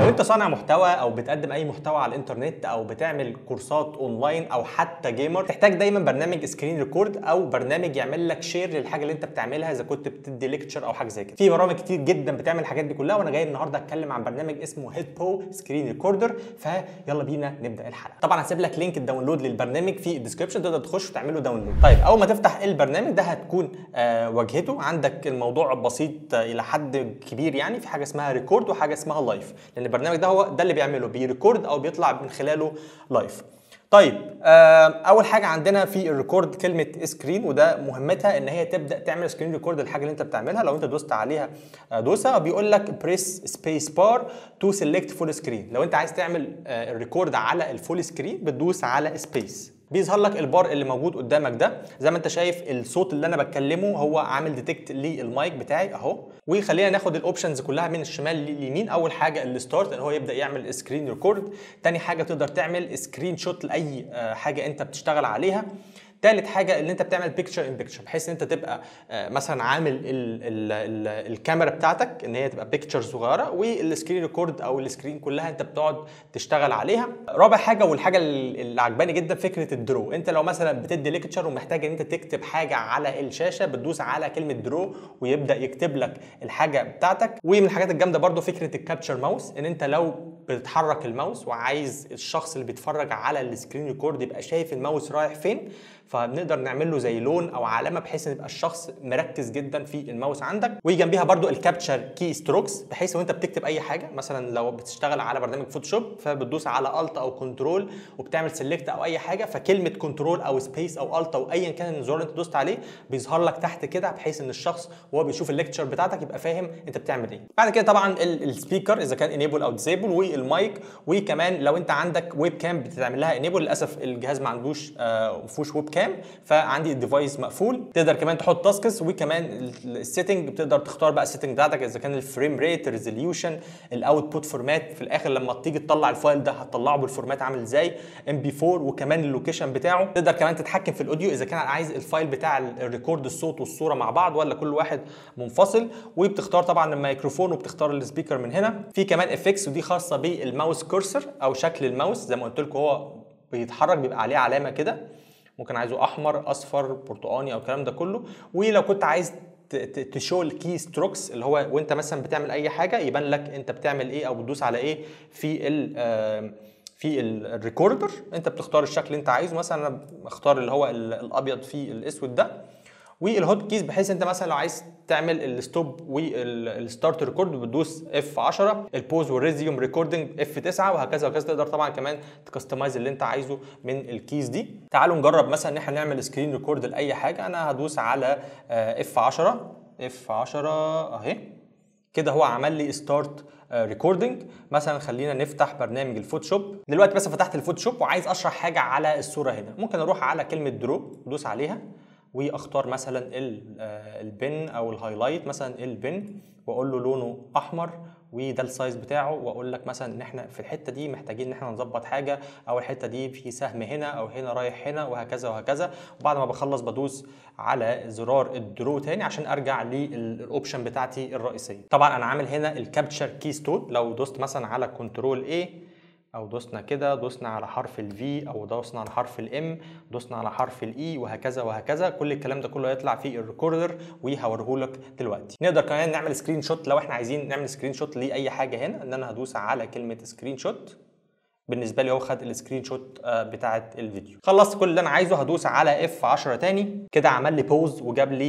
لو انت صانع محتوى او بتقدم اي محتوى على الانترنت او بتعمل كورسات اونلاين او حتى جيمر تحتاج دايما برنامج سكرين ريكورد او برنامج يعمل لك شير للحاجه اللي انت بتعملها اذا كنت بتدي ليكتشر او حاجه زي كده في برامج كتير جدا بتعمل الحاجات دي كلها وانا جاي النهارده اتكلم عن برنامج اسمه هيد بو سكرين ريكوردر فيلا بينا نبدا الحلقه طبعا هسيب لك لينك الداونلود للبرنامج في الديسكربشن تقدر تخش وتعمله داونلود طيب اول ما تفتح البرنامج ده هتكون آه واجهته عندك الموضوع بسيط آه الى حد كبير يعني في حاجه اسمها ريكورد وحاجه اسمها لايف لان البرنامج ده هو ده اللي بيعمله بيريكورد او بيطلع من خلاله لايف طيب آه اول حاجه عندنا في الريكورد كلمه سكرين وده مهمتها ان هي تبدا تعمل سكرين ريكورد الحاجه اللي انت بتعملها لو انت دوست عليها آه دوسه بيقول لك بريس سبيس بار تو سيلكت فول سكرين لو انت عايز تعمل آه الريكورد على الفول سكرين بتدوس على سبيس بيظهر لك البار اللي موجود قدامك ده زي ما انت شايف الصوت اللي انا بتكلمه هو عامل ديتكت للمايك بتاعي اهو وخلينا ناخد الاوبشنز كلها من الشمال لليمين اول حاجه الستارت اللي هو يبدا يعمل سكرين ريكورد تاني حاجه تقدر تعمل سكرين شوت لاي حاجه انت بتشتغل عليها تالت حاجه اللي انت بتعمل بيكتشر ان بيكتشر بحيث ان انت تبقى مثلا عامل ال ال ال الكاميرا بتاعتك ان هي تبقى بيكتشر صغيره والسكرين ريكورد او السكرين كلها انت بتقعد تشتغل عليها رابع حاجه والحاجه اللي عجباني جدا فكره الدرو انت لو مثلا بتدي ليكتشر ومحتاج ان انت تكتب حاجه على الشاشه بتدوس على كلمه درو ويبدا يكتب لك الحاجه بتاعتك ومن الحاجات الجامده برده فكره الكابتشر ماوس ان انت لو بتحرك الماوس وعايز الشخص اللي بيتفرج على السكرين ريكورد يبقى شايف الماوس رايح فين فبنقدر نعمل له زي لون او علامه بحيث ان يبقى الشخص مركز جدا في الماوس عندك وجنبيها برده الكابتشر كي ستروكس بحيث وانت بتكتب اي حاجه مثلا لو بتشتغل على برنامج فوتوشوب فبتدوس على الت او كنترول وبتعمل سيلكت او اي حاجه فكلمه كنترول او سبيس او الت او ايا كان الزرار اللي انت دوست عليه بيظهر لك تحت كده بحيث ان الشخص وهو بيشوف الليكتشر بتاعتك يبقى فاهم انت بتعمل ايه بعد كده طبعا السبيكر اذا كان انيبل او ديسيبل والمايك وكمان لو انت عندك ويب كام بتعمل لها انيبل للاسف الجهاز ما عندوش آه ما فيهوش ويب كام فعندي الديفايس مقفول تقدر كمان تحط تاسكس وكمان السيتنج بتقدر تختار بقى السيتنج بتاعتك اذا كان الفريم ريت ريزوليوشن الاوتبوت فورمات في الاخر لما تيجي تطلع الفايل ده هتطلعه بالفورمات عامل ازاي ام بي 4 وكمان اللوكيشن بتاعه تقدر كمان تتحكم في الاوديو اذا كان عايز الفايل بتاع الريكورد الصوت والصوره مع بعض ولا كل واحد منفصل وبتختار طبعا الميكروفون وبتختار السبيكر من هنا في كمان افكس ودي خاصه بالماوس كورسر او شكل الماوس زي ما قلت لكم هو بيتحرك بيبقى عليه علامه كده ممكن عايزه احمر اصفر برتقاني او الكلام ده كله ولو كنت عايز تشو الكي ستروكس اللي هو وانت مثلا بتعمل اي حاجه يبان لك انت بتعمل ايه او بتدوس على ايه في ال في الريكوردر انت بتختار الشكل اللي انت عايزه مثلا انا بختار اللي هو الابيض في الاسود ده والهوت كيز بحيث انت مثلا لو عايز تعمل الستوب والستارت ريكورد بتدوس اف 10 البوز والريزيوم ريكوردنج اف 9 وهكذا وهكذا تقدر طبعا كمان تكستمايز اللي انت عايزه من الكيز دي تعالوا نجرب مثلا ان احنا نعمل سكرين ريكورد لاي حاجه انا هدوس على اف 10 اف 10 اهي كده هو عمل لي ستارت ريكوردنج مثلا خلينا نفتح برنامج الفوتوشوب دلوقتي بس فتحت الفوتوشوب وعايز اشرح حاجه على الصوره هنا ممكن اروح على كلمه درو ادوس عليها واختار مثلا البن او الهايلايت مثلا البن واقول له لونه احمر وده السايز بتاعه واقول لك مثلا ان احنا في الحته دي محتاجين ان احنا نظبط حاجه او الحته دي في سهم هنا او هنا رايح هنا وهكذا وهكذا وبعد ما بخلص بدوس على زرار الدرو تاني عشان ارجع للاوبشن بتاعتي الرئيسيه طبعا انا عامل هنا الكابتشر كيستون لو دوست مثلا على كنترول ايه او دوسنا كده دوسنا على حرف الفي او دوسنا على حرف الام دوسنا على حرف الاي وهكذا وهكذا كل الكلام ده كله هيطلع في الريكوردر وهوريهولك دلوقتي نقدر كمان نعمل سكرين شوت لو احنا عايزين نعمل سكرين شوت لاي حاجه هنا ان انا هدوس على كلمه سكرين شوت بالنسبه لي هو خد السكرين شوت بتاعه الفيديو خلصت كل اللي انا عايزه هدوس على اف 10 تاني كده عمل لي بوز وجاب لي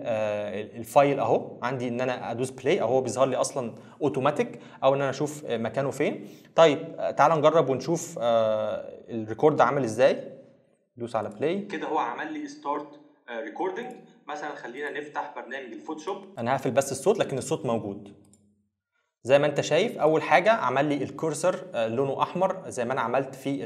الفايل اهو عندي ان انا ادوس بلاي اهو بيظهر لي اصلا اوتوماتيك او ان انا اشوف مكانه فين طيب تعال نجرب ونشوف الريكورد عامل ازاي دوس على بلاي كده هو عمل لي ستارت ريكوردنج مثلا خلينا نفتح برنامج الفوتوشوب انا هقفل بس الصوت لكن الصوت موجود زي ما انت شايف اول حاجه عمل لي الكورسر لونه احمر زي ما انا عملت في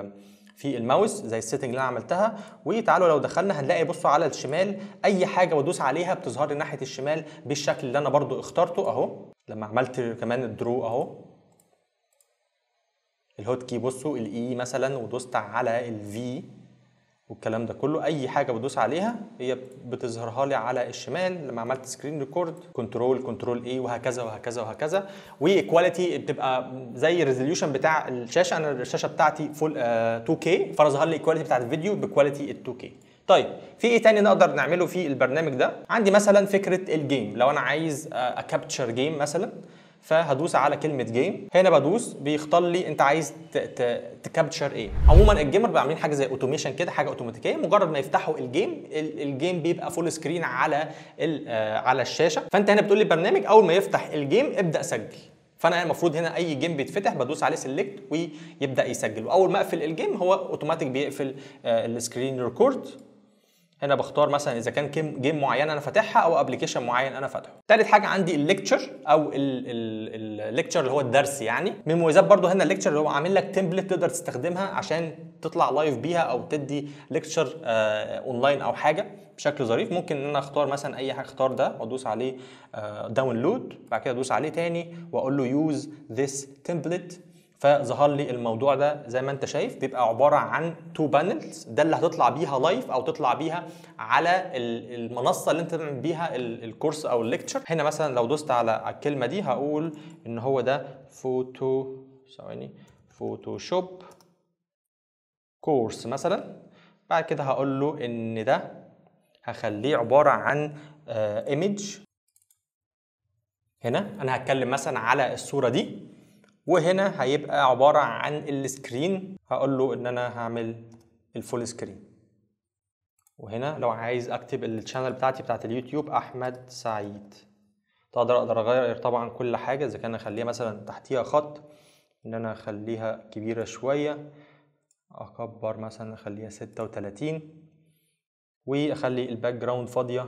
في الماوس زي السيتنج اللي انا عملتها وتعالوا لو دخلنا هنلاقي بصوا على الشمال اي حاجه بدوس عليها بتظهر لي ناحيه الشمال بالشكل اللي انا برضو اخترته اهو لما عملت كمان الدرو اهو الهوت كي بصوا الاي مثلا ودوست على الفي والكلام ده كله اي حاجه بدوس عليها هي بتظهرها لي على الشمال لما عملت سكرين ريكورد كنترول كنترول اي وهكذا وهكذا وهكذا وايكواليتي بتبقى زي الريزوليوشن بتاع الشاشه انا الشاشه بتاعتي فول 2K فظهر لي الايكواليتي بتاعت الفيديو بكواليتي ال 2K طيب في ايه تاني نقدر نعمله في البرنامج ده عندي مثلا فكره الجيم لو انا عايز اكابتشر جيم مثلا فهدوس على كلمه جيم هنا بدوس بيختار لي انت عايز تكابتشر ايه عموما الجيمر بيبقى عاملين حاجه زي اوتوميشن كده حاجه اوتوماتيكيه مجرد ما يفتحوا الجيم الجيم بيبقى فول سكرين على على الشاشه فانت هنا بتقول لي البرنامج اول ما يفتح الجيم ابدا سجل فانا المفروض هنا اي جيم بيتفتح بدوس عليه سيلكت ويبدا يسجل واول ما اقفل الجيم هو اوتوماتيك بيقفل السكرين ريكورد هنا بختار مثلا اذا كان جيم معين انا فاتحها او ابلكيشن معين انا فاتحه تالت حاجه عندي الليكتشر او الليكتشر اللي هو الدرس يعني من مميزات برضو هنا الليكتشر اللي هو عامل لك تمبلت تقدر تستخدمها عشان تطلع لايف بيها او تدي ليكتشر آه اونلاين او حاجه بشكل ظريف ممكن ان انا اختار مثلا اي حاجه اختار ده وادوس عليه آه داونلود بعد كده ادوس عليه تاني واقول له يوز ذس تمبلت فظهر لي الموضوع ده زي ما انت شايف بيبقى عباره عن تو بانلز ده اللي هتطلع بيها لايف او تطلع بيها على المنصه اللي انت تعمل بيها الكورس او الليكتشر هنا مثلا لو دوست على الكلمه دي هقول ان هو ده فوتو ثواني فوتوشوب كورس مثلا بعد كده هقول له ان ده هخليه عباره عن ايمج هنا انا هتكلم مثلا على الصوره دي وهنا هيبقى عبارة عن السكرين هقول له ان انا هعمل الفول سكرين وهنا لو عايز اكتب الشانل بتاعتي بتاعت اليوتيوب احمد سعيد تقدر اقدر اغير طبعا كل حاجة اذا كان اخليها مثلا تحتيها خط ان انا اخليها كبيرة شوية اكبر مثلا اخليها ستة وتلاتين واخلي الباك جراوند فاضية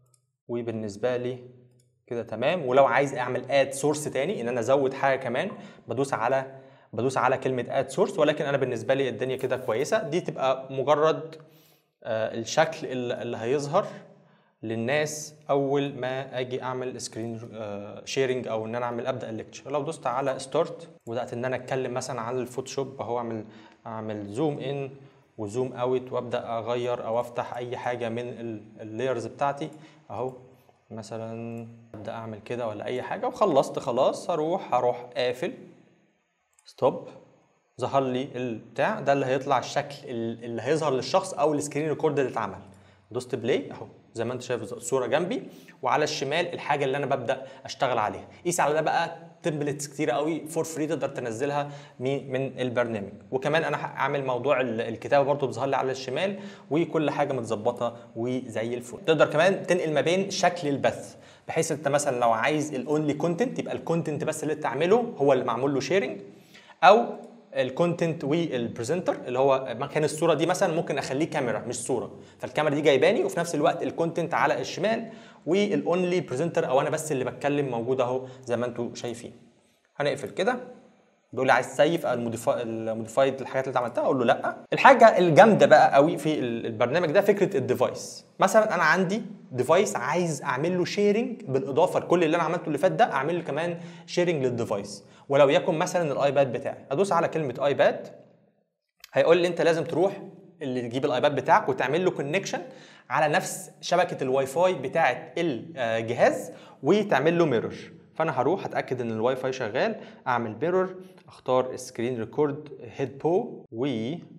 وبالنسبة لي كده تمام ولو عايز اعمل اد سورس تاني ان انا ازود حاجه كمان بدوس على بدوس على كلمه اد سورس ولكن انا بالنسبه لي الدنيا كده كويسه دي تبقى مجرد آه الشكل اللي هيظهر للناس اول ما اجي اعمل سكرين آه شيرنج او ان انا اعمل ابدا الليكتشر لو دوست على ستارت وبدات ان انا اتكلم مثلا عن الفوتوشوب اهو اعمل اعمل زوم ان وزوم اوت وابدا اغير او افتح اي حاجه من اللايرز بتاعتي اهو مثلا ابدا اعمل كده ولا اي حاجه وخلصت خلاص هروح هروح قافل ستوب ظهر لي البتاع ده اللي هيطلع الشكل اللي هيظهر للشخص او السكرين ريكورد اللي اتعمل دوست بلاي اهو زي ما انت شايف الصوره جنبي وعلى الشمال الحاجه اللي انا ببدا اشتغل عليها قيس على ده بقى تمبلتس كتيره قوي فور فري تقدر تنزلها من البرنامج وكمان انا هعمل موضوع الكتابه برضو بيظهر لي على الشمال وكل حاجه متظبطه وزي الفل تقدر كمان تنقل ما بين شكل البث بحيث انت مثلا لو عايز الاونلي كونتنت يبقى الكونتنت بس اللي تعمله هو اللي معمول له شيرنج او الكونتنت والبرزنتر اللي هو مكان الصوره دي مثلا ممكن اخليه كاميرا مش صوره فالكاميرا دي جايباني وفي نفس الوقت الكونتنت على الشمال والاونلي برزنتر او انا بس اللي بتكلم موجود اهو زي ما انتم شايفين هنقفل كده بيقول لي عايز تسيف الموديفايد الحاجات اللي انت عملتها اقول له لا الحاجه الجامده بقى قوي في البرنامج ده فكره الديفايس مثلا انا عندي ديفايس عايز اعمل له شيرنج بالاضافه لكل اللي انا عملته اللي فات ده اعمل له كمان شيرنج للديفايس ولو يكن مثلا الايباد بتاعي ادوس على كلمه ايباد هيقول لي انت لازم تروح اللي تجيب الايباد بتاعك وتعمل له كونكشن على نفس شبكه الواي فاي بتاعه الجهاز وتعمل له ميرور فانا هروح اتاكد ان الواي فاي شغال اعمل ميرور اختار سكرين ريكورد هيد بو و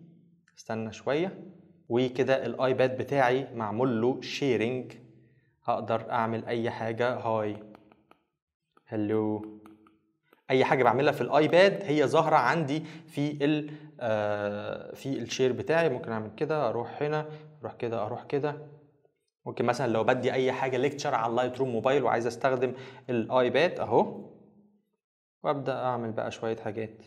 استنى شويه وكده الايباد بتاعي معمول له شيرنج هقدر اعمل اي حاجه هاي هلو اي حاجه بعملها في الايباد هي ظاهره عندي في ال آه في الشير بتاعي ممكن اعمل كده اروح هنا اروح كده اروح كده ممكن مثلا لو بدي اي حاجه ليكتشر على اللايت روم موبايل وعايز استخدم الايباد اهو وابدا اعمل بقى شويه حاجات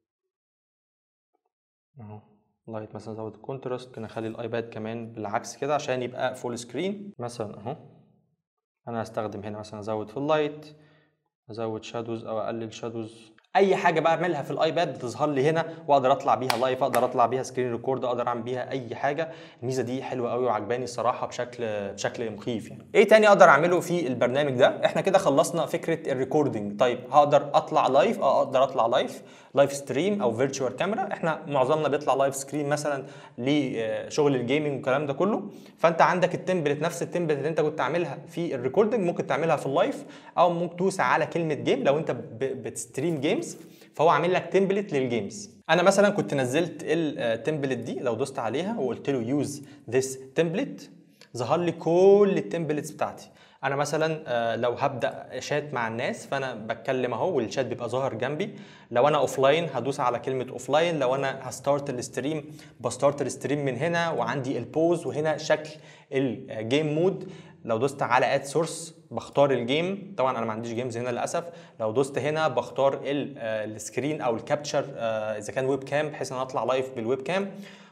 اهو لايت مثلا ازود الكونتراست ممكن اخلي الايباد كمان بالعكس كده عشان يبقى فول سكرين مثلا اهو انا هستخدم هنا مثلا ازود في اللايت ازود شادوز او اقلل شادوز اي حاجه بعملها في الايباد بتظهر لي هنا واقدر اطلع بيها لايف اقدر اطلع بيها سكرين ريكورد اقدر اعمل بيها اي حاجه الميزه دي حلوه قوي وعجباني الصراحه بشكل بشكل مخيف يعني ايه تاني اقدر اعمله في البرنامج ده احنا كده خلصنا فكره الريكوردنج طيب هقدر اطلع لايف اه اقدر اطلع لايف لايف ستريم او فيرتشوال كاميرا احنا معظمنا بيطلع لايف سكرين مثلا لشغل الجيمنج والكلام ده كله فانت عندك التمبلت نفس التمبلت اللي انت كنت تعملها في الريكوردنج ممكن تعملها في اللايف او ممكن تدوس على كلمه جيم لو انت بتستريم جيمز فهو عامل لك تمبلت للجيمز انا مثلا كنت نزلت التمبلت دي لو دوست عليها وقلت له يوز ذس تمبلت ظهر لي كل التمبلتس بتاعتي انا مثلا آه، لو هبدا شات مع الناس فانا بتكلم اهو والشات بيبقى ظاهر جنبي لو انا اوف لاين هدوس على كلمه اوف لاين لو انا هستارت الستريم بستارت الستريم من هنا وعندي البوز وهنا شكل الجيم مود لو دوست على اد سورس بختار الجيم طبعا انا ما عنديش جيمز هنا للاسف لو دوست هنا بختار السكرين او الكابتشر آه، اذا كان ويب كام بحيث ان انا اطلع لايف بالويب كام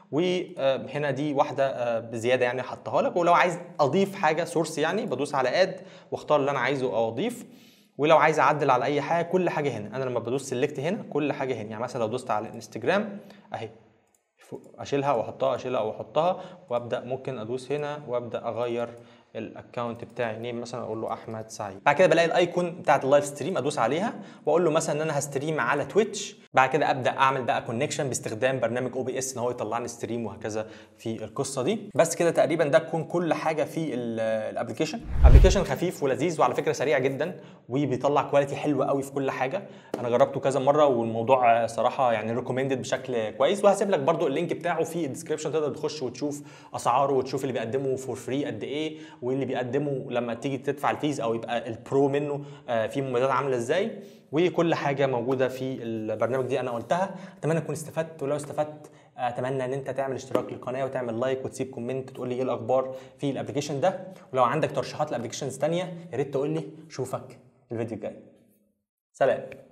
وهنا دي واحده آه، بزياده يعني حطها لك ولو عايز اضيف حاجه سورس يعني بدوس على اد واختار اللي انا عايزه او اضيف ولو عايز اعدل على اي حاجه كل حاجه هنا انا لما بدوس سيلكت هنا كل حاجه هنا يعني مثلا لو دوست على الانستجرام اهي اشيلها واحطها اشيلها واحطها وابدا ممكن ادوس هنا وابدا اغير الاكونت بتاعي نيم مثلا اقول له احمد سعيد بعد كده بلاقي الايكون بتاعت اللايف ستريم ادوس عليها واقول له مثلا ان انا هستريم على تويتش بعد كده ابدا اعمل بقى كونكشن باستخدام برنامج او بي اس ان هو يطلع لي ستريم وهكذا في القصه دي بس كده تقريبا ده تكون كل حاجه في الابلكيشن ابلكيشن خفيف ولذيذ وعلى فكره سريع جدا وبيطلع كواليتي حلوه قوي في كل حاجه انا جربته كذا مره والموضوع صراحه يعني ريكومندد بشكل كويس وهسيب لك برده اللينك بتاعه في الديسكربشن تقدر تخش وتشوف اسعاره وتشوف اللي بيقدمه فور فري قد ايه واللي بيقدمه لما تيجي تدفع الفيز او يبقى البرو منه آه، فيه مميزات عامله ازاي وكل حاجه موجوده في البرنامج دي انا قلتها اتمنى تكون استفدت ولو استفدت اتمنى ان انت تعمل اشتراك للقناه وتعمل لايك وتسيب كومنت تقول لي ايه الاخبار في الابلكيشن ده ولو عندك ترشيحات لابلكيشنز ثانيه يا ريت تقول لي اشوفك الفيديو الجاي سلام